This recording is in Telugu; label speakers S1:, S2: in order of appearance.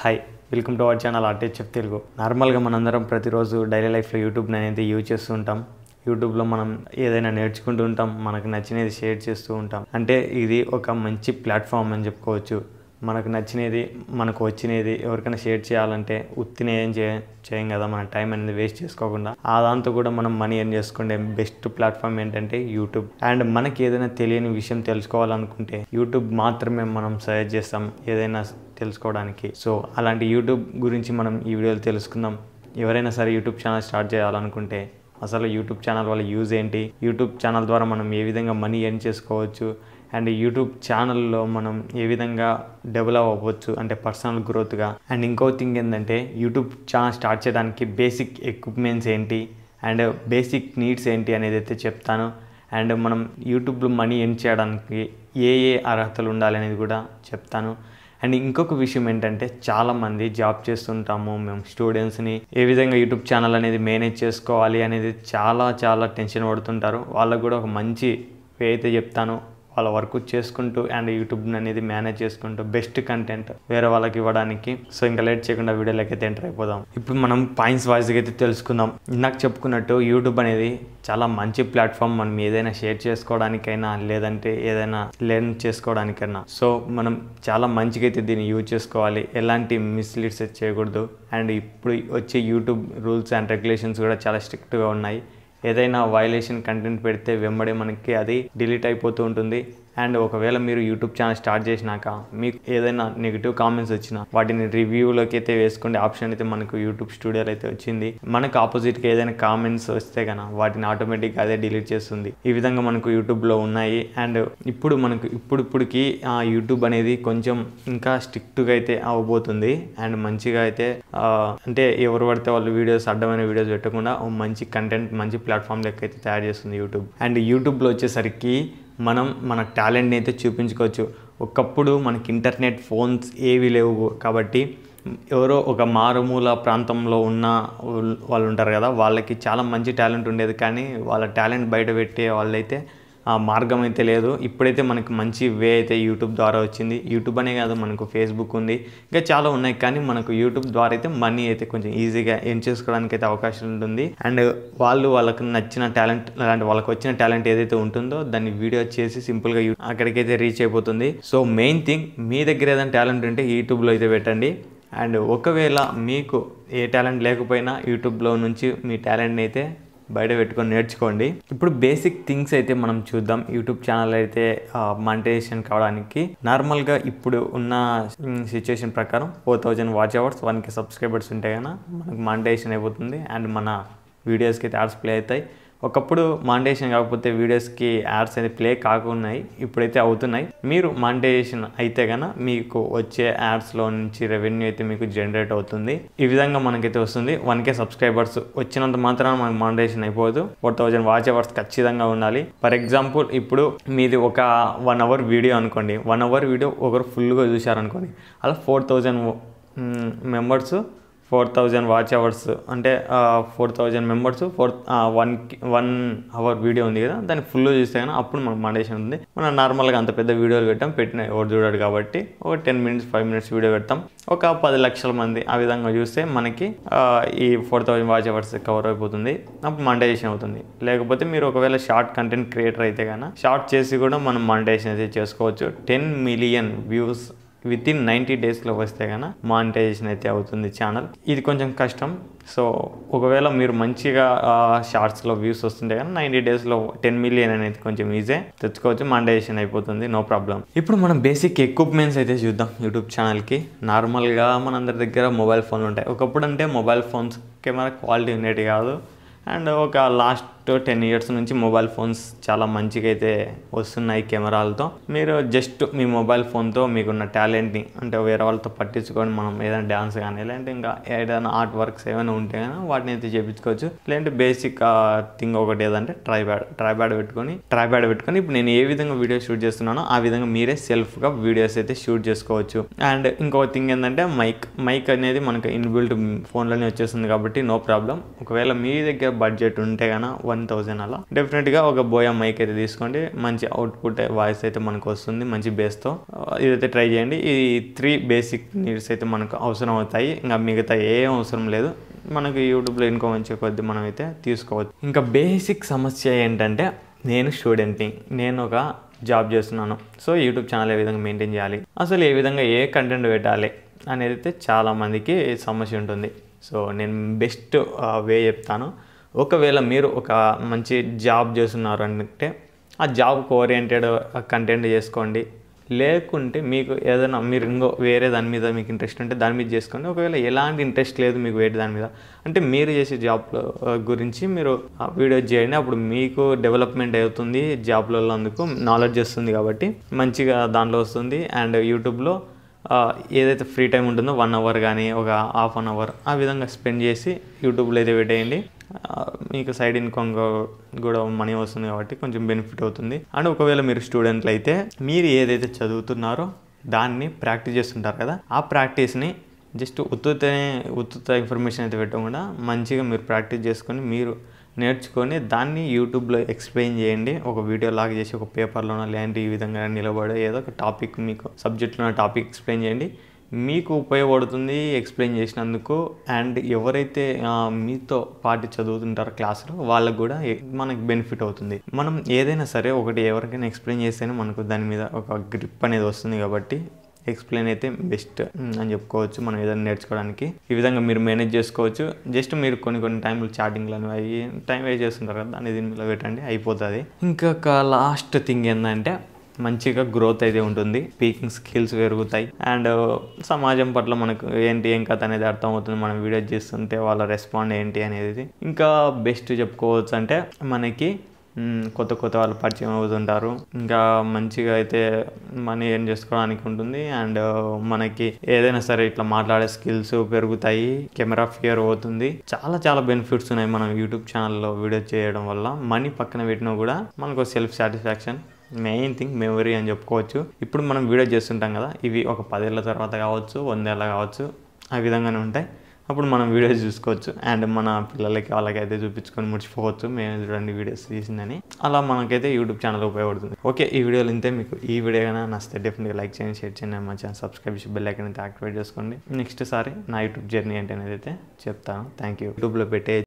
S1: hi welcome to our channel RTH chef Telugu నార్మల్గా మనందరం ప్రతిరోజు డైలీ లైఫ్లో యూట్యూబ్ని అనేది యూజ్ చేస్తూ ఉంటాం యూట్యూబ్లో మనం ఏదైనా నేర్చుకుంటూ ఉంటాం మనకు నచ్చినది షేర్ చేస్తూ ఉంటాం అంటే ఇది ఒక మంచి ప్లాట్ఫామ్ అని చెప్పుకోవచ్చు మనకు నచ్చినది మనకు వచ్చినది ఎవరికైనా షేర్ చేయాలంటే ఉత్తిని ఏం చే చేయం కదా మన టైం అనేది వేస్ట్ చేసుకోకుండా ఆ దాంతో కూడా మనం మనీ ఎర్న్ చేసుకునే బెస్ట్ ప్లాట్ఫామ్ ఏంటంటే యూట్యూబ్ అండ్ మనకి ఏదైనా తెలియని విషయం తెలుసుకోవాలనుకుంటే యూట్యూబ్ మాత్రమే మనం సజెస్ట్ చేస్తాం ఏదైనా తెలుసుకోవడానికి సో అలాంటి యూట్యూబ్ గురించి మనం ఈ వీడియోలో తెలుసుకుందాం ఎవరైనా సరే యూట్యూబ్ ఛానల్ స్టార్ట్ చేయాలనుకుంటే అసలు యూట్యూబ్ ఛానల్ వల్ల యూజ్ ఏంటి యూట్యూబ్ ఛానల్ ద్వారా మనం ఏ విధంగా మనీ ఎర్న్ చేసుకోవచ్చు అండ్ యూట్యూబ్ ఛానల్లో మనం ఏ విధంగా డెవలప్ అవ్వచ్చు అంటే పర్సనల్ గ్రోత్గా అండ్ ఇంకో థింగ్ ఏంటంటే యూట్యూబ్ ఛానల్ స్టార్ట్ చేయడానికి బేసిక్ ఎక్విప్మెంట్స్ ఏంటి అండ్ బేసిక్ నీడ్స్ ఏంటి అనేది అయితే చెప్తాను అండ్ మనం యూట్యూబ్లో మనీ ఎర్న్ చేయడానికి ఏ ఏ అర్హతలు ఉండాలి అనేది కూడా చెప్తాను అండ్ ఇంకొక విషయం ఏంటంటే చాలామంది జాబ్ చేస్తుంటాము మేము స్టూడెంట్స్ని ఏ విధంగా యూట్యూబ్ ఛానల్ అనేది మేనేజ్ చేసుకోవాలి అనేది చాలా చాలా టెన్షన్ పడుతుంటారు వాళ్ళకు కూడా ఒక మంచి వే అయితే చెప్తాను వాళ్ళ వర్క్ చేసుకుంటూ అండ్ యూట్యూబ్ అనేది మేనేజ్ చేసుకుంటూ బెస్ట్ కంటెంట్ వేరే వాళ్ళకి ఇవ్వడానికి సో ఇంకా లేట్ చేయకుండా వీడియోలోకి అయితే ఎంటర్ అయిపోదాం ఇప్పుడు మనం పాయింట్స్ వైజ్గా అయితే తెలుసుకుందాం ఇందాక చెప్పుకున్నట్టు యూట్యూబ్ అనేది చాలా మంచి ప్లాట్ఫామ్ మనం ఏదైనా షేర్ చేసుకోవడానికైనా లేదంటే ఏదైనా లెర్న్ చేసుకోవడానికైనా సో మనం చాలా మంచిగా అయితే దీన్ని యూజ్ చేసుకోవాలి ఎలాంటి మిస్లీడ్స్ చేయకూడదు అండ్ ఇప్పుడు వచ్చే యూట్యూబ్ రూల్స్ అండ్ రెగ్యులేషన్స్ కూడా చాలా స్ట్రిక్ట్గా ఉన్నాయి ఏదైనా వైలేషన్ కంటెంట్ పెడితే వెంబడే మనకి అది డిలీట్ అయిపోతూ ఉంటుంది అండ్ ఒకవేళ మీరు యూట్యూబ్ ఛానల్ స్టార్ట్ చేసినాక మీకు ఏదైనా నెగిటివ్ కామెంట్స్ వచ్చినా వాటిని రివ్యూలోకి అయితే వేసుకునే ఆప్షన్ అయితే మనకు యూట్యూబ్ స్టూడియోలో అయితే వచ్చింది మనకు ఆపోజిట్గా ఏదైనా కామెంట్స్ వస్తే కనుక వాటిని ఆటోమేటిక్గా అదే డిలీట్ చేస్తుంది ఈ విధంగా మనకు యూట్యూబ్లో ఉన్నాయి అండ్ ఇప్పుడు మనకు ఇప్పుడు ఇప్పుడుకి ఆ యూట్యూబ్ అనేది కొంచెం ఇంకా స్ట్రిక్ట్గా అయితే అవ్వబోతుంది అండ్ మంచిగా అయితే ఆ, అంటే ఎవరు పడితే వాళ్ళు వీడియోస్ అడ్డమైన వీడియోస్ పెట్టకుండా ఓ మంచి కంటెంట్ మంచి ప్లాట్ఫామ్ లెక్క అయితే తయారు చేస్తుంది యూట్యూబ్ అండ్ యూట్యూబ్లో వచ్చేసరికి మనం మన టాలెంట్ని అయితే చూపించుకోవచ్చు ఒకప్పుడు మనకి ఇంటర్నెట్ ఫోన్స్ ఏవి లేవు కాబట్టి ఎవరో ఒక మారుమూల ప్రాంతంలో ఉన్న వాళ్ళు ఉంటారు కదా వాళ్ళకి చాలా మంచి టాలెంట్ ఉండేది కానీ వాళ్ళ టాలెంట్ బయట పెట్టే వాళ్ళైతే ఆ మార్గం అయితే లేదు ఇప్పుడైతే మనకి మంచి వే అయితే యూట్యూబ్ ద్వారా వచ్చింది యూట్యూబ్ అనే కాదు మనకు ఫేస్బుక్ ఉంది ఇంకా చాలా ఉన్నాయి కానీ మనకు యూట్యూబ్ ద్వారా అయితే మనీ అయితే కొంచెం ఈజీగా ఎర్న్ చేసుకోవడానికి అయితే అవకాశం ఉంటుంది అండ్ వాళ్ళు వాళ్ళకి నచ్చిన టాలెంట్ అలాంటి వాళ్ళకి వచ్చిన టాలెంట్ ఏదైతే ఉంటుందో దాన్ని వీడియో చేసి సింపుల్గా యూ- అక్కడికైతే రీచ్ అయిపోతుంది సో మెయిన్ థింగ్ మీ దగ్గర ఏదైనా టాలెంట్ ఉంటే యూట్యూబ్లో అయితే పెట్టండి అండ్ ఒకవేళ మీకు ఏ టాలెంట్ లేకపోయినా యూట్యూబ్లో నుంచి మీ టాలెంట్ని అయితే బయట పెట్టుకొని నేర్చుకోండి ఇప్పుడు బేసిక్ థింగ్స్ అయితే మనం చూద్దాం యూట్యూబ్ ఛానల్ అయితే మానిటైజేషన్ కావడానికి నార్మల్గా ఇప్పుడు ఉన్న సిచ్యువేషన్ ప్రకారం four thousand watch hours one K subscribers ఉంటే కనుక మనకు మానిటైజేషన్ అయిపోతుంది అండ్ మన వీడియోస్కి అయితే యాడ్స్ ప్లే అవుతాయి ఒకప్పుడు మానిటైజేషన్ కాకపోతే వీడియోస్కి యాడ్స్ అయితే ప్లే కాకున్నాయి ఇప్పుడైతే అవుతున్నాయి మీరు మానిటైజేషన్ అయితే కనుక మీకు వచ్చే యాడ్స్లో నుంచి రెవెన్యూ అయితే మీకు జనరేట్ అవుతుంది ఈ విధంగా మనకైతే వస్తుంది వన్ కే సబ్స్క్రైబర్స్ వచ్చినంత మాత్రాన మనకు మానిటైజేషన్ అయిపోదు ఫోర్ థౌజండ్ వాచ్ అవర్స్ ఖచ్చితంగా ఉండాలి ఫర్ ఎగ్జాంపుల్ ఇప్పుడు మీది ఒక వన్ అవర్ వీడియో అనుకోండి వన్ అవర్ వీడియో ఒకరు ఫుల్గా చూశారనుకోండి అలా four thousand members four thousand watch hours అంటే four thousand members four one one hour video ఉంది కదా దాన్ని ఫుల్ చూస్తే కానీ అప్పుడు మనకు మాండేషన్ ఉంది మనం నార్మల్గా అంత పెద్ద వీడియోలు పెట్టాం పెట్టిన ఎవరు చూడాడు కాబట్టి ఒక ten minutes five minutes video పెడతాం ఒక పది లక్షల మంది ఆ విధంగా చూస్తే మనకి ఆ, ఈ four thousand watch hours cover అయిపోతుంది అప్పుడు మాండేషన్ అవుతుంది లేకపోతే మీరు ఒకవేళ షార్ట్ కంటెంట్ క్రియేటర్ అయితే కనుక షార్ట్ చేసి కూడా మనం మాండేషన్ అయితే చేసుకోవచ్చు ten million views within ninety డేస్లో వస్తే కనుక మానిటైజేషన్ అయితే అవుతుంది ఛానల్ ఇది కొంచెం కష్టం సో ఒకవేళ మీరు మంచిగా షార్ట్స్లో వ్యూస్ వస్తుంటే కానీ నైంటీ డేస్లో టెన్ మిలియన్ అనేది కొంచెం ఈజీ తెచ్చుకోవచ్చు మానిటైజేషన్ అయిపోతుంది నో ప్రాబ్లం ఇప్పుడు మనం బేసిక్ ఎక్విప్మెంట్స్ అయితే చూద్దాం యూట్యూబ్ ఛానల్కి నార్మల్గా మనందరి దగ్గర మొబైల్ ఫోన్లు ఉంటాయి ఒకప్పుడు అంటే మొబైల్ ఫోన్స్ కెమెరా క్వాలిటీ ఉండేది కాదు అండ్ ఒక లాస్ట్ టెన్ ఇయర్స్ నుంచి మొబైల్ ఫోన్స్ చాలా మంచిగా అయితే వస్తున్నాయి కెమెరాలతో మీరు జస్ట్ మీ మొబైల్ ఫోన్తో మీకున్న టాలెంట్ని అంటే వేరే వాళ్ళతో పట్టించుకొని మనం ఏదైనా డ్యాన్స్ కానీ లేదంటే ఇంకా ఏదైనా ఆర్ట్ వర్క్స్ ఏమైనా ఉంటే కానీ వాటిని అయితే చేయించుకోవచ్చు లేదంటే బేసిక్ థింగ్ ఒకటి ఏదంటే ట్రైబ్యాడ్ ట్రైబ్యాడ్ పెట్టుకొని ట్రైబ్యాడ్ పెట్టుకొని ఇప్పుడు నేను ఏ విధంగా వీడియో షూట్ చేస్తున్నానో ఆ విధంగా మీరే సెల్ఫ్గా వీడియోస్ అయితే షూట్ చేసుకోవచ్చు అండ్ ఇంకొక థింగ్ ఏంటంటే మైక్ మైక్ అనేది మనకు ఇన్బిల్ట్ ఫోన్లోనే వచ్చేస్తుంది కాబట్టి నో ప్రాబ్లం ఒకవేళ మీ దగ్గర బడ్జెట్ ఉంటే కనుక వన్ థౌజండ్ అలా డెఫినెట్గా ఒక బోయా మైక్ అయితే తీసుకోండి మంచి అవుట్పుట్ వాయిస్ అయితే మనకు వస్తుంది మంచి బేస్తో ఇదైతే ట్రై చేయండి ఈ త్రీ బేసిక్ నీడ్స్ అయితే మనకు అవసరం అవుతాయి ఇంకా మిగతా ఏం అవసరం లేదు మనకు యూట్యూబ్లో ఇన్కమ్ వచ్చే కొద్ది మనం అయితే తీసుకోవచ్చు ఇంకా బేసిక్ సమస్య ఏంటంటే నేను స్టూడెంట్ని నేను ఒక జాబ్ చేస్తున్నాను సో యూట్యూబ్ ఛానల్ ఏ విధంగా మెయింటైన్ చేయాలి అసలు ఏ విధంగా ఏ కంటెంట్ పెట్టాలి అనేది అయితే చాలామందికి సమస్య ఉంటుంది సో నేను బెస్ట్ వే చెప్తాను ఒకవేళ మీరు ఒక మంచి జాబ్ చేస్తున్నారు అంటే ఆ జాబ్కి ఓరియంటెడ్ కంటెంట్ చేసుకోండి లేకుంటే మీకు ఏదైనా మీరు ఇంకో వేరే దాని మీద మీకు ఇంట్రెస్ట్ ఉంటే దాని మీద చేసుకోండి ఒకవేళ ఎలాంటి ఇంట్రెస్ట్ లేదు మీకు వేరే దాని మీద అంటే మీరు చేసే జాబ్ గురించి మీరు వీడియో చేయండి అప్పుడు మీకు డెవలప్మెంట్ అవుతుంది జాబ్లలో అందుకు నాలెడ్జ్ వస్తుంది కాబట్టి మంచిగా దాంట్లో వస్తుంది అండ్ యూట్యూబ్లో ఏదైతే ఫ్రీ టైం ఉంటుందో వన్ అవర్ కానీ ఒక హాఫ్ అన్ అవర్ ఆ విధంగా స్పెండ్ చేసి యూట్యూబ్లో అయితే పెట్టేయండి మీకు సైడ్ ఇన్కమ్ కూడా మనీ వస్తుంది కాబట్టి కొంచెం బెనిఫిట్ అవుతుంది అండ్ ఒకవేళ మీరు స్టూడెంట్లు అయితే మీరు ఏదైతే చదువుతున్నారో దాన్ని ప్రాక్టీస్ చేస్తుంటారు కదా ఆ ప్రాక్టీస్ని జస్ట్ ఉత్తుతనే ఉత్తుత ఇన్ఫర్మేషన్ అయితే పెట్టకుండా మంచిగా మీరు ప్రాక్టీస్ చేసుకొని మీరు నేర్చుకొని దాన్ని యూట్యూబ్లో ఎక్స్ప్లెయిన్ చేయండి ఒక వీడియో లాగా చేసి ఒక పేపర్లోనో లేదంటే ఈ విధంగా నిలబడే ఏదో ఒక టాపిక్ మీకు సబ్జెక్ట్లో టాపిక్ ఎక్స్ప్లెయిన్ చేయండి మీకు ఉపయోగపడుతుంది ఎక్స్ప్లెయిన్ చేసినందుకు అండ్ ఎవరైతే మీతో పాటు చదువుతుంటారో క్లాసులో వాళ్ళకు కూడా మనకు బెనిఫిట్ అవుతుంది మనం ఏదైనా సరే ఒకటి ఎవరికైనా ఎక్స్ప్లెయిన్ చేస్తేనే మనకు దాని మీద ఒక గ్రిప్ అనేది వస్తుంది కాబట్టి ఎక్స్ప్లెయిన్ అయితే బెస్ట్ అని చెప్పుకోవచ్చు మనం ఏదైనా నేర్చుకోవడానికి ఈ విధంగా మీరు మేనేజ్ చేసుకోవచ్చు జస్ట్ మీరు కొన్ని కొన్ని టైంలు చాటింగ్లు అనేవి అవి టైం వేస్ట్ చేస్తుంటారు కదా దాన్ని దీని మీద పెట్టండి అయిపోతుంది ఇంకొక లాస్ట్ థింగ్ ఏంటంటే మంచిగా గ్రోత్ అయితే ఉంటుంది స్పీకింగ్ స్కిల్స్ పెరుగుతాయి అండ్ సమాజం పట్ల మనకు ఏంటి ఏం కథ అనేది అర్థమవుతుంది మనం వీడియో చేస్తుంటే వాళ్ళ రెస్పాండ్ ఏంటి అనేది ఇంకా బెస్ట్ చెప్పుకోవచ్చు అంటే మనకి కొత్త కొత్త వాళ్ళు పరిచయం అవుతుంటారు ఇంకా మంచిగా అయితే మనీ ఏం చేసుకోవడానికి ఉంటుంది అండ్ మనకి ఏదైనా సరే ఇట్లా మాట్లాడే స్కిల్స్ పెరుగుతాయి కెమెరా ఫియర్ అవుతుంది చాలా చాలా బెనిఫిట్స్ ఉన్నాయి మనం యూట్యూబ్ ఛానల్లో వీడియో చేయడం వల్ల మనీ పక్కన పెట్టినా కూడా మనకు self satisfaction main thing memory అని చెప్పుకోవచ్చు ఇప్పుడు మనం వీడియో చేస్తుంటాం కదా ఇవి ఒక పదేళ్ళ తర్వాత కావచ్చు వందేళ్ళ కావచ్చు ఆ విధంగానే ఉంటాయి అప్పుడు మనం వీడియోస్ చూసుకోవచ్చు అండ్ మన పిల్లలకి వాళ్ళకైతే చూపించుకొని ముడిచిపోవచ్చు మేము చూడండి వీడియోస్ తీసిందని అలా మనకైతే యూట్యూబ్ ఛానల్ ఉపయోగపడుతుంది ఓకే ఈ వీడియోలు ఇంతే మీకు ఈ వీడియో కానీ నచ్చితే డెఫినెట్గా లైక్ చేయండి షేర్ చేయండి మా ఛానల్ సబ్స్క్రైబ్ చేసి బెల్ ఐకన్ అయితే యాక్టివేట్ చేసుకోండి నెక్స్ట్ సారి నా యూట్యూబ్ జర్నీ ఏంటి అనేది అయితే చెప్తాను థ్యాంక్ యూ యూట్యూబ్లో పెట్టే